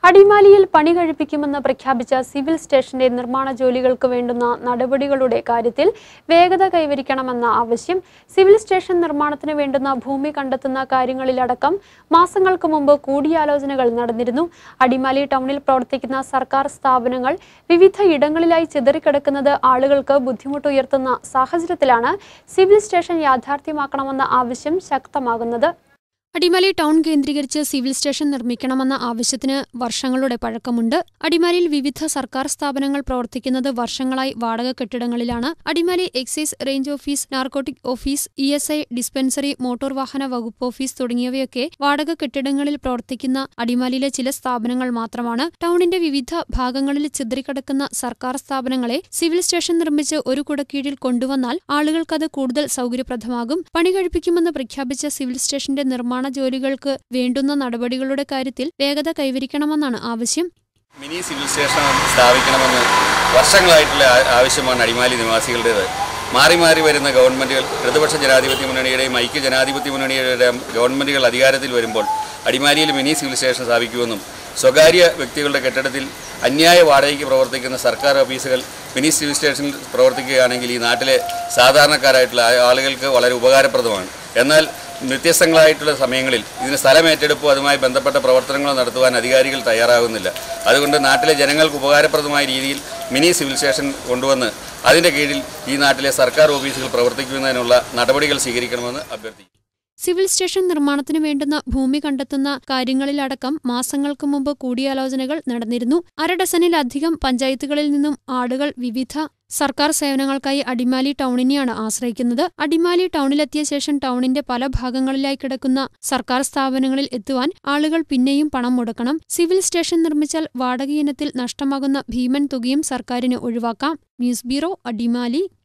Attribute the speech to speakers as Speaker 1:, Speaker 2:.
Speaker 1: അടിമാലിയിൽ പണി കഴിപ്പിക്കുമെന്ന് പ്രഖ്യാപിച്ച സിവിൽ സ്റ്റേഷന്റെ നിർമ്മാണ ജോലികൾക്ക് വേണ്ടുന്ന നടപടികളുടെ കാര്യത്തിൽ വേഗത കൈവരിക്കണമെന്ന ആവശ്യം സിവിൽ സ്റ്റേഷൻ നിർമ്മാണത്തിന് വേണ്ടുന്ന ഭൂമി കണ്ടെത്തുന്ന കാര്യങ്ങളിലടക്കം മാസങ്ങൾക്ക് മുമ്പ് കൂടിയാലോചനകൾ നടന്നിരുന്നു അടിമാലി ടൗണിൽ പ്രവർത്തിക്കുന്ന സർക്കാർ സ്ഥാപനങ്ങൾ വിവിധ ഇടങ്ങളിലായി ചിതറിക്കിടക്കുന്നത് ആളുകൾക്ക് ബുദ്ധിമുട്ടുയർത്തുന്ന സാഹചര്യത്തിലാണ് സിവിൽ സ്റ്റേഷൻ യാഥാർത്ഥ്യമാക്കണമെന്ന ആവശ്യം ശക്തമാകുന്നത് അടിമാലി ടൗൺ കേന്ദ്രീകരിച്ച് സിവിൽ സ്റ്റേഷൻ നിർമ്മിക്കണമെന്ന ആവശ്യത്തിന് വർഷങ്ങളുടെ പഴക്കമുണ്ട് അടിമാലിയിൽ വിവിധ സർക്കാർ സ്ഥാപനങ്ങൾ പ്രവർത്തിക്കുന്നത് വർഷങ്ങളായി വാടക കെട്ടിടങ്ങളിലാണ് Adimali excise range office narcotic office E S I dispensary motor വാഹന വകുപ്പ് ഓഫീസ് തുടങ്ങിയവയൊക്കെ വാടക കെട്ടിടങ്ങളിൽ പ്രവർത്തിക്കുന്ന അടിമാലിയിലെ ചില സ്ഥാപനങ്ങൾ മാത്രമാണ് ടൗണിന്റെ വിവിധ ഭാഗങ്ങളിൽ ചിതറിക്കിടക്കുന്ന സർക്കാർ സ്ഥാപനങ്ങളെ സിവിൽ സ്റ്റേഷൻ നിർമ്മിച്ച് ഒരു കുടക്കീഴിൽ കൊണ്ടുവന്നാൽ ആളുകൾക്കത് കൂടുതൽ സൗകര്യപ്രദമാകും പണി കഴിപ്പിക്കുമെന്ന് പ്രഖ്യാപിച്ച സിവിൽ സ്റ്റേഷന്റെ നിർമ്മാണ ജോലികൾക്ക് വേണ്ടുന്ന നടപടികളുടെ കാര്യത്തിൽ വേഗത കൈവരിക്കണമെന്നാണ് ആവശ്യം
Speaker 2: മിനി സിവിൽ സ്റ്റേഷൻ സ്ഥാപിക്കണമെന്ന് വർഷങ്ങളായിട്ടുള്ള ആ- ആവശ്യമാണ് അടിമാലി നിവാസികളുടേത് മാറി മാറി വരുന്ന ഗവൺമെൻറ്റുകൾ ഇടതുപക്ഷ ജനാധിപത്യ മുന്നണിയുടെയും ഐക്യ ജനാധിപത്യ മുന്നണിയുടെയും ഗവൺമെൻറ്റുകൾ അധികാരത്തിൽ വരുമ്പോൾ അടിമാലിയിൽ മിനി സിവിൽ സ്റ്റേഷൻ സ്ഥാപിക്കുമെന്നും സ്വകാര്യ വ്യക്തികളുടെ കെട്ടിടത്തിൽ അന്യായ വാടകയ്ക്ക് പ്രവർത്തിക്കുന്ന സർക്കാർ ഓഫീസുകൾ മിനി സിവിൽ സ്റ്റേഷനിൽ പ്രവർത്തിക്കുകയാണെങ്കിൽ ഈ നാട്ടിലെ സാധാരണക്കാരായിട്ടുള്ള ആ- ആളുകൾക്ക് വളരെ ഉപകാരപ്രദമാണ് എന്നാൽ വ്യത്യസ്തങ്ങളായിട്ടുള്ള സമയങ്ങളിൽ ഇതിന് സ്ഥലമേറ്റെടുപ്പോ അതുമായി ബന്ധപ്പെട്ട പ്രവർത്തനങ്ങളോ നടത്തുവാൻ അധികാരികൾ തയ്യാറാകുന്നില്ല അതുകൊണ്ട് നാട്ടിലെ ജനങ്ങൾക്ക് ഉപകാരപ്രദമായ രീതിയിൽ മിനി സിവിൽ സ്റ്റേഷൻ കൊണ്ടുവന്ന് അതിൻ്റെ കീഴിൽ ഈ നാട്ടിലെ സർക്കാർ ഓഫീസുകൾ പ്രവർത്തിക്കുന്നതിനുള്ള നടപടികൾ സ്വീകരിക്കണമെന്ന് അഭ്യർത്ഥിക്കുന്നു
Speaker 1: സിവിൽ സ്റ്റേഷൻ നിർമ്മാണത്തിന് വേണ്ടുന്ന ഭൂമി കണ്ടെത്തുന്ന കാര്യങ്ങളിലടക്കം മാസങ്ങൾക്ക് മുമ്പ് കൂടിയാലോചനകൾ നടന്നിരുന്നു അര ഡസനിലധികം പഞ്ചായത്തുകളിൽ നിന്നും ആളുകൾ വിവിധ സർക്കാർ സേവനങ്ങൾക്കായി അടിമാലി ടൗണിനെയാണ് ആശ്രയിക്കുന്നത് അടിമാലി ടൗണിലെത്തിയ ശേഷം ടൗണിന്റെ പല ഭാഗങ്ങളിലായി കിടക്കുന്ന സർക്കാർ സ്ഥാപനങ്ങളിൽ എത്തുവാൻ ആളുകൾ പിന്നെയും പണം മുടക്കണം സിവിൽ സ്റ്റേഷൻ നിർമ്മിച്ചാൽ വാടക ഇനത്തിൽ നഷ്ടമാകുന്ന ഭീമൻ തുകയും സർക്കാരിന് ഒഴിവാക്കാം ന്യൂസ് ബ്യൂറോ അടിമാലി